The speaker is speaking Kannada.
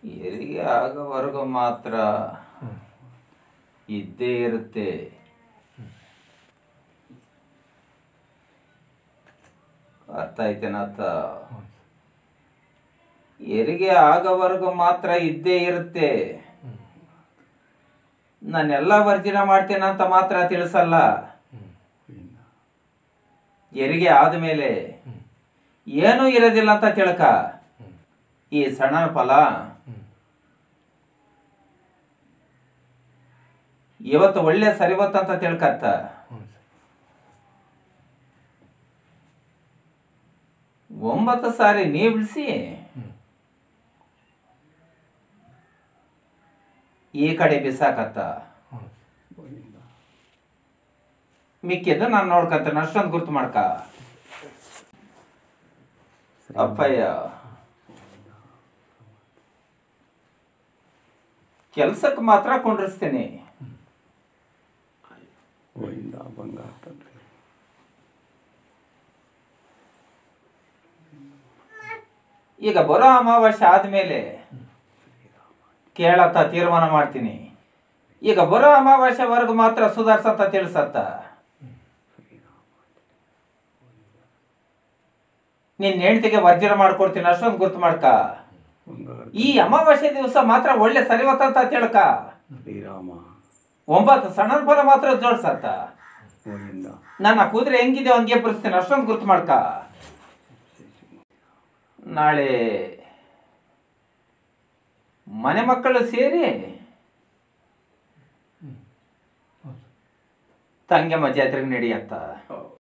ಹೆರಿಗೆ ಆಗೋವರೆಗೂ ಮಾತ್ರ ಇದ್ದೇ ಇರುತ್ತೆ ಅರ್ಥ ಆಯ್ತೇನತ್ತ ಹೆರಿಗೆ ಆಗೋವರೆಗೂ ಮಾತ್ರ ಇದ್ದೇ ಇರುತ್ತೆ ನಾನೆಲ್ಲ ವರ್ಜನ ಮಾಡ್ತೇನಂತ ಮಾತ್ರ ತಿಳಿಸಲ್ಲ ಹೆರಿಗೆ ಆದಮೇಲೆ ಏನೂ ಇರೋದಿಲ್ಲ ಅಂತ ತಿಳ್ಕ ಈ ಸಣ್ಣ ಫಲ ಇವತ್ತು ಒಳ್ಳೆ ಸರಿವತ್ತಂತ ತಿಳ್ಕತ್ತ ಒಂಬತ್ತು ಸಾರಿ ನೀ ಬಿಡಿಸಿ ಈ ಕಡೆ ಬಿಸಾಕತ್ತ ಮಿಕ್ಕಿದ್ದು ನಾನು ನೋಡ್ಕಂತೇನೆ ಅಷ್ಟೊಂದು ಗುರ್ತು ಮಾಡ್ಕ ಅಪ್ಪಯ್ಯ ಕೆಲ್ಸಕ್ಕೆ ಮಾತ್ರ ಕೊಂಡಿಸ್ತೀನಿ ಗೋವಿಂದ ಬಂಗಾರ ತಂದೆ ಈಗ ಬರೋ ಅಮಾವಾಸ್ಯೆ ಆದ್ಮೇಲೆ ಕೇಳತ್ತ ತೀರ್ಮಾನ ಮಾಡ್ತೀನಿ ಈಗ ಬರೋ ಅಮಾವಾಸ್ಯೆವರೆಗೂ ಮಾತ್ರ ಸುಧಾರ್ಸತ್ತ ತಿಳಿಸತ್ತ ನಿನ್ನ ಹೆಂಡತಿಗೆ ವರ್ಜನ ಮಾಡ್ಕೊಡ್ತೀನಿ ಅಷ್ಟೊಂದು ಗುರ್ತು ಮಾಡ್ಕ ಬಂಗಾರ ಈ ಅಮಾವಾಸ್ಯೆ ದಿವಸ ಮಾತ್ರ ಒಳ್ಳೆ ಸರಿವತ್ತಂತ ತಿಳ್ಕ ಶ್ರೀರಾಮ ಒಂಬತ್ತು ಸಣ್ಣ ಫಲ ಮಾತ್ರ ಜೋಡ್ಸತ್ತ ಗೋವಿಂದ ನನ್ನ ಕುದುರೆ ಹೆಂಗಿದೆ ಹಂಗೆ ಬರೆಸ್ತೀನಿ ಅಷ್ಟೊಂದು ಗುರ್ತು ಮಾಡ್ಕ ನಾಳೆ ಮನೆ ಮಕ್ಕಳು ಸೇರಿ ತಂಗಮ್ಮ ಜಾತ್ರೆಗೆ ನಡೆಯತ್ತ